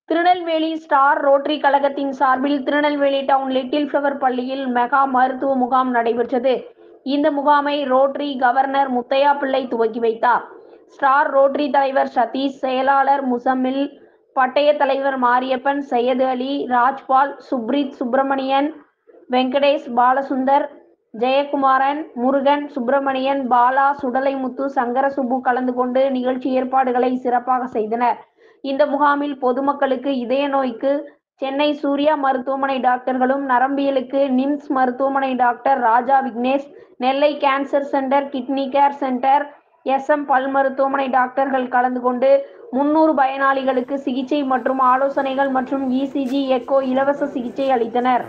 Tirunelveli star rotary கழகத்தின் சார்பில் Tirunelveli town little flower பள்ளியில் மெகா மருத்துவ முகாம் நடைபெற்றது இந்த முகாமை ரோட்டரி கவர்னர் முத்தையா பிள்ளை துவக்கி வைத்தார் ஸ்டார் ரோட்டரி தலைவர் சதீஷ் செயலாளர் முசம்மில் பட்டய தலைவர் மாரியப்பன் சையது அலி ராஜ்பால் சுப்ரீத் சுப்பிரமணியன் வெங்கடேஷ் பாலசுந்தர் ஜெயக்குமாரன் முருகன் சுப்பிரமணியன் பாலா சுடலைமுத்து சங்கரசுப்பு கலந்து கொண்டு நிகழ்ச்சி ஏற்பாடுகளை சிறப்பாக செய்தனர் இந்த முகாமில் பொதுமக்களுக்கு இதய நோய்க்கு சென்னை சூர்யா மருத்துவமனை டாக்டர்களும் நரம்பியலுக்கு நிம்ஸ் மருத்துவமனை doctor Raja Vignesh Nellai cancer centre kidney care centre SM பல் மருத்துவமனை டாக்டர்கள் கலந்து கொண்டு முன்னூறு பயனாளிகளுக்கு சிகிச்சை மற்றும் ஆலோசனைகள் மற்றும் இசிஜி எக்கோ இலவச சிகிச்சை அளித்தனர்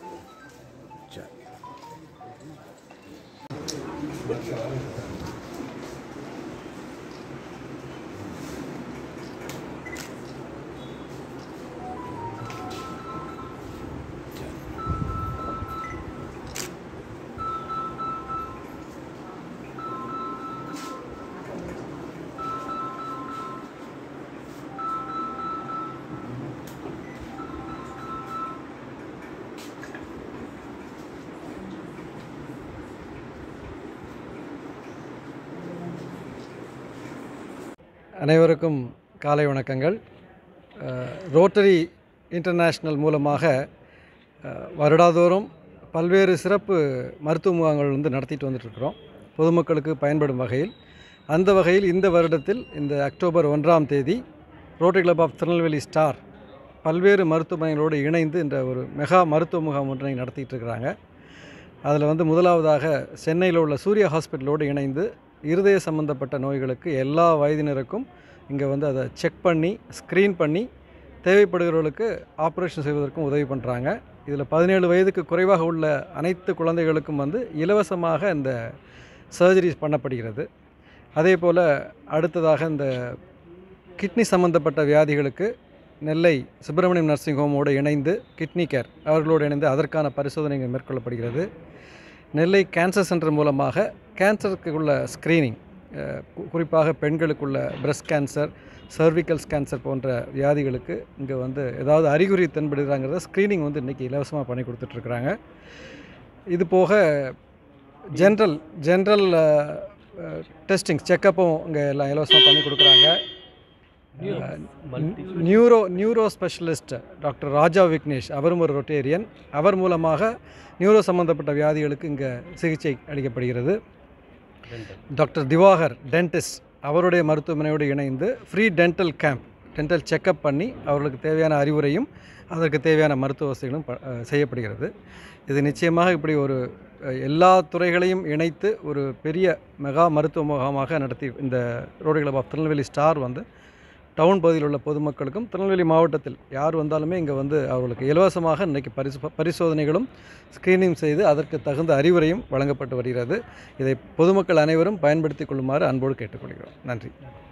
அனைவருக்கும் காலை வணக்கங்கள் அஹ், ரோட்டரி இன்டர்நேஷ்னல் மூலமாக அஹ், வருடாதோறும் பல்வேறு சிறப்பு மருத்துவ முகாம்கள் வந்து நடத்திட்டு வந்துட்டுருக்குறோம் பொதுமக்களுக்கு பயன்படும் வகையில் அந்த வகையில் இந்த வருடத்தில் இந்த அக்டோபர் ஒன்றாம் தேதி rotary club of Tirunelveli star பல்வேறு மருத்துவமனைகளோடு இணைந்து இந்த ஒரு மெகா மருத்துவ முகாம் ஒன்றை நடத்திட்டு இருக்கிறாங்க அதில் வந்து முதலாவதாக சென்னையில் உள்ள சூர்யா ஹாஸ்பிட்டலோடு இணைந்து இருதய சம்பந்தப்பட்ட நோய்களுக்கு எல்லா வயதினருக்கும் இங்கே வந்து அதை செக் பண்ணி ஸ்க்ரீன் பண்ணி தேவைப்படுகிறவர்களுக்கு ஆப்ரேஷன் செய்வதற்கும் உதவி பண்ணுறாங்க இதில் பதினேழு வயதுக்கு குறைவாக உள்ள அனைத்து குழந்தைகளுக்கும் வந்து இலவசமாக இந்த சர்ஜரிஸ் பண்ணப்படுகிறது அதே போல் அடுத்ததாக இந்த கிட்னி சம்பந்தப்பட்ட வியாதிகளுக்கு நெல்லை சுப்பிரமணியம் நர்சிங் ஹோமோடு இணைந்து கிட்னி கேர் அவர்களோடு இணைந்து அதற்கான பரிசோதனைகள் மேற்கொள்ளப்படுகிறது நெல்லை கேன்சர் சென்டர் மூலமாக கேன்சருக்கு உள்ள ஸ்க்ரீனிங் குறிப்பாக பெண்களுக்குள்ள பிரஸ்ட் கேன்சர் சர்விக்கல்ஸ் கேன்சர் போன்ற வியாதிகளுக்கு இங்கே வந்து ஏதாவது அறிகுறி தென்படுகிறாங்கிறத ஸ்க்ரீனிங் வந்து இன்றைக்கி இலவசமாக பண்ணி கொடுத்துட்ருக்குறாங்க இது போக ஜென்ரல் ஜென்ரல் டெஸ்டிங் செக்கப்பும் இங்கே எல்லாம் இலவசமாக பண்ணி கொடுக்குறாங்க neuro neuro specialist doctor Raja Vignesh அவரும் ஒரு ரொட்டேரியன் அவர் மூலமாக நியூரோ சம்பந்தப்பட்ட வியாதிகளுக்கு இங்கே சிகிச்சை அளிக்கப்படுகிறது டாக்டர் திவாகர் டென்டிஸ்ட் அவருடைய மருத்துவமனையோடு இணைந்து free dental camp dental checkup பண்ணி அவர்களுக்கு தேவையான அறிவுரையும் அதற்கு தேவையான மருத்துவ வசதிகளும் ப- அஹ் செய்யப்படுகிறது இது நிச்சயமாக இப்படி ஒரு அஹ், எல்லா துறைகளையும் இணைத்து ஒரு பெரிய மெகா மருத்துவ முகாமாக நடத்தி இந்த road club of Tirunelveli star வந்து டவுன் பகுதியில் உள்ள பொதுமக்களுக்கும் திருநெல்வேலி மாவட்டத்தில் யார் வந்தாலுமே இங்கே வந்து அவர்களுக்கு இலவசமாக இன்றைக்கி பரிசு பரிசோதனைகளும் ஸ்க்ரீனிங் செய்து அதற்கு தகுந்த அறிவுரையும் வழங்கப்பட்டு வருகிறது இதை பொதுமக்கள் அனைவரும் பயன்படுத்திக் கொள்ளுமாறு அன்போடு கேட்டுக்கொள்கிறோம் நன்றி